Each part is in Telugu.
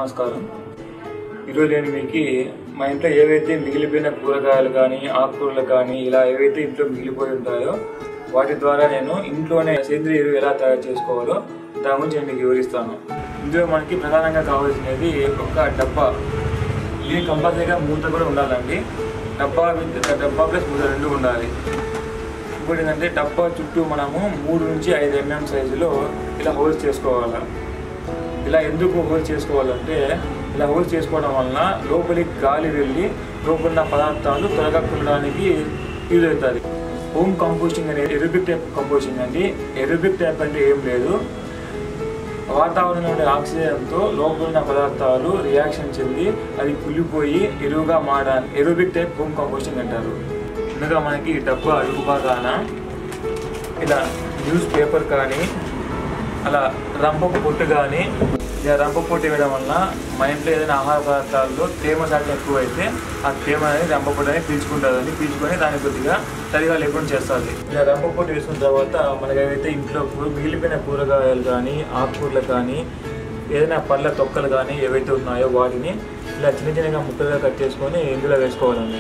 నమస్కారం ఈరోజు నేను మీకు మా ఇంట్లో ఏవైతే మిగిలిపోయిన కూరగాయలు కానీ ఆకుకూరలు కానీ ఇలా ఏవైతే ఇంట్లో మిగిలిపోయి ఉంటాయో వాటి ద్వారా నేను ఇంట్లోనే సేంద్రియ ఎరువు ఎలా తయారు చేసుకోవాలో దాని గురించి నేను మీకు వివరిస్తాను ఇందులో మనకి ప్రధానంగా కావాల్సినది ఒక డబ్బా ఇది కంపల్సరీగా మూత కూడా ఉండాలండి డబ్బా విత్ డబ్బా ప్లస్ మూత రెండు ఉండాలి ఇంకోటి ఏంటంటే డబ్బా చుట్టూ మనము మూడు నుంచి ఐదు ఎంఎం సైజులో ఇలా హోల్స్ చేసుకోవాలి ఇలా ఎందుకు హోల్స్ చేసుకోవాలంటే ఇలా హోల్స్ చేసుకోవడం వలన లోపలికి గాలి వెళ్ళి లోపల ఉన్న పదార్థాలు త్వరగా కుల్లడానికి యూజ్ అవుతుంది హోమ్ కంపోస్టింగ్ అనేది ఎరోబిక్ టైప్ కంపోస్టింగ్ అండి ఎరోబిక్ టైప్ అంటే ఏం లేదు వాతావరణంలోని ఆక్సిజన్తో లోపల ఉన్న పదార్థాలు రియాక్షన్ చెంది అది కుళ్ళిపోయి ఎరువుగా మారడానికి ఎరోబిక్ టైప్ హోమ్ కంపోస్టింగ్ అంటారు ముందుగా మనకి డబ్బా అడుగు భాగాన ఇలా న్యూస్ పేపర్ కానీ అలా రంపపు పొట్టు కానీ ఇలా రంప పొట్టు వేయడం వల్ల మన ఇంట్లో ఏదైనా ఆహార పదార్థాల్లో తేమ శాతం ఎక్కువ అయితే ఆ తేమ అనేది రంప పొట్టు అనేది పీల్చుకుంటుంది పీల్చుకొని దాని కొద్దిగా తడిగా లేకుండా చేస్తుంది ఇలా రంప పొట్టు వేసుకున్న తర్వాత మనకి ఏవైతే ఇంట్లో కూ- మిగిలిపోయిన కూరగాయలు కానీ ఆకుకూరలు కానీ ఏదైనా పళ్ళ తొక్కలు కానీ ఏవైతే ఉన్నాయో వాటిని ఇలా చిన్న చిన్నగా ముక్కలుగా కట్ చేసుకొని ఇందులో వేసుకోవాలండి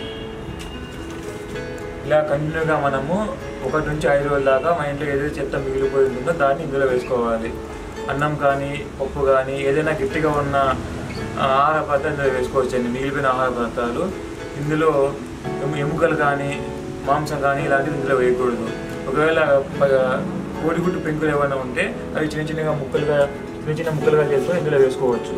ఇలా కంటిన్యూగా మనము ఒకటి నుంచి ఐదు రోజుల దాకా మన ఇంట్లో ఏదైతే చెత్త మిగిలిపోయి ఉంటుందో దాన్ని ఇందులో వేసుకోవాలి అన్నం కానీ పప్పు కానీ ఏదైనా గట్టిగా ఉన్న ఆ, ఆహార పదార్థాలు ఇందులో వేసుకోవచ్చండి మిగిలిపోయిన ఆహార పదార్థాలు ఇందులో ఎము- ఎముకలు కానీ మాంసం కానీ ఇలాంటివి ఇందులో వేయకూడదు ఒకవేళ ప- కోడిగుడ్డు పెంకులు ఏమైనా ఉంటే అవి చిన్న చిన్నగా ముక్కలుగా చిన్న చిన్న ముక్కలుగా చేసుకొని ఇందులో వేసుకోవచ్చు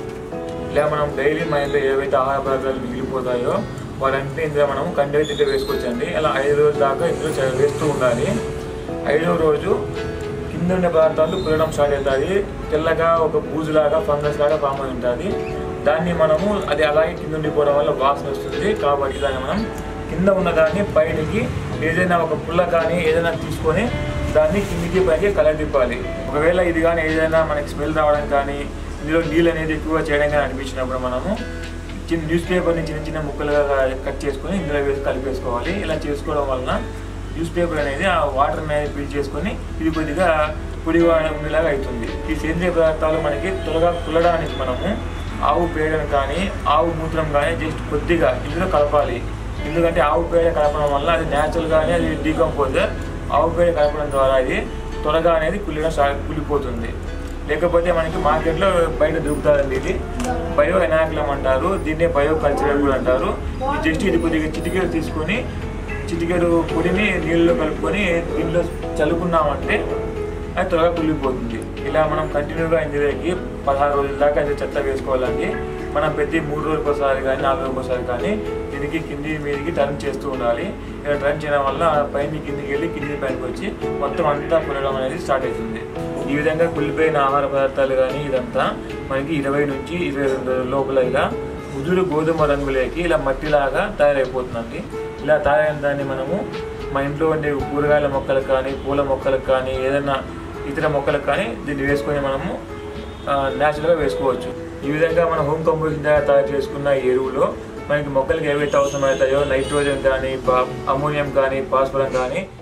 ఇలా మనం డైలీ మన ఇంట్లో ఏవైతే ఆహార పదార్థాలు మిగిలిపోతాయో వాటన్నింటినీ ఇందులో మనం కండే తింటే వేసుకోవచ్చండి అలా ఐదు రోజుల దాకా ఇందులో చే- వేస్తూ ఉండాలి ఐదవ రోజు కింద ఉండే పదార్థాలు కురడం స్టార్ట్ అవుతుంది తెల్లగా ఒక బూజులాగా ఫంగస్ లాగా ఫామ్ అయి ఉంటుంది దాన్ని మనము అది అలాగే కింద ఉండిపోవడం వల్ల వాసన వస్తుంది కాబట్టి దాన్ని మనం కింద ఉన్న దాన్ని పైనకి ఏదైనా ఒక పుల్ల కానీ ఏదైనా తీసుకొని దాన్ని కిందికి పైకి కలదిప్పాలి ఒకవేళ ఇది కానీ ఏదైనా మనకి స్మెల్ రావడం కానీ ఇందులో నీళ్ళు అనేది ఎక్కువ చేయడం కానీ అనిపించినప్పుడు మనము చిన్న న్యూస్ పేపర్ని చిన్న చిన్న ముక్కలుగా కట్ చేసుకొని ఇందులో వేసి కలిపేసుకోవాలి ఇలా చేసుకోవడం వలన న్యూస్ పేపర్ అనేది ఆ వాటర్ అనేది ఫిల్ చేసుకొని ఇది కొద్దిగా పొడిగా ఉండేలాగా అవుతుంది ఈ సేంద్రియ పదార్థాలు మనకి త్వరగా కుల్లడానికి మనము ఆవు పేడను కానీ ఆవు మూత్రం కానీ జస్ట్ కొద్దిగా ఇందులో కలపాలి ఎందుకంటే ఆవు పేడ కలపడం వల్ల అది న్యాచురల్గానే అది డీకంపోజర్ ఆవు పేడ కలపడం ద్వారా అది త్వరగా అనేది కుళ్ళడం స్టార్ట్ కుళ్ళిపోతుంది లేకపోతే మనకి మార్కెట్లో బయట దొరుకుతుందండి ఇది బయో ఎనాకులం అంటారు దీన్నే బయో కల్చరల్ కూడా అంటారు ఇది జస్ట్ ఇది కొద్దిగా చిటికెడు తీసుకొని చిటికెడు పొడిని నీళ్ళలో కలుపుకొని దీనిలో చల్లుకున్నామంటే అది త్వరగా కుళ్ళిపోతుంది ఇలా మనం కంటిన్యూగా ఇందులోకి పదహారు రోజుల దాకా అయితే చెత్త వేసుకోవాలండి మనం ప్రతి మూడు రోజులకు ఒకసారి కానీ నాలుగు రోజులకు ఒకసారి కానీ దీనికి కింది మీదికి టర్న్ చేస్తూ ఉండాలి ఇలా టర్న్ చేయడం వల్ల పైన కిందికి వెళ్ళి కింది పైనకి వచ్చి మొత్తం అంతా కుల్లడం అనేది స్టార్ట్ అవుతుంది ఈ విధంగా కుళ్ళిపోయిన ఆహార పదార్థాలు కానీ ఇదంతా మనకి ఇరవై నుంచి ఇరవై రెండు రోజుల లోపల ఇలా ముదురు గోధుమ రంగులోకి ఇలా మట్టిలాగా తయారైపోతుందండి ఇలా తయారైన దాన్ని మనము మన ఇంట్లో ఉండే కూరగాయల మొక్కలకు కానీ పూల మొక్కలకు కానీ ఏదైనా ఇతర మొక్కలకు కానీ దీన్ని వేసుకొని మనము న్యాచురల్గా వేసుకోవచ్చు ఈ విధంగా మనం హోమ్ కంపోజింగ్ ద్వారా తయారు చేసుకున్న ఈ ఎరువులో మనకి మొక్కలకి ఏవైతే అవసరమవుతాయో నైట్రోజన్ కానీ అమోనియం కానీ భాస్వరం కానీ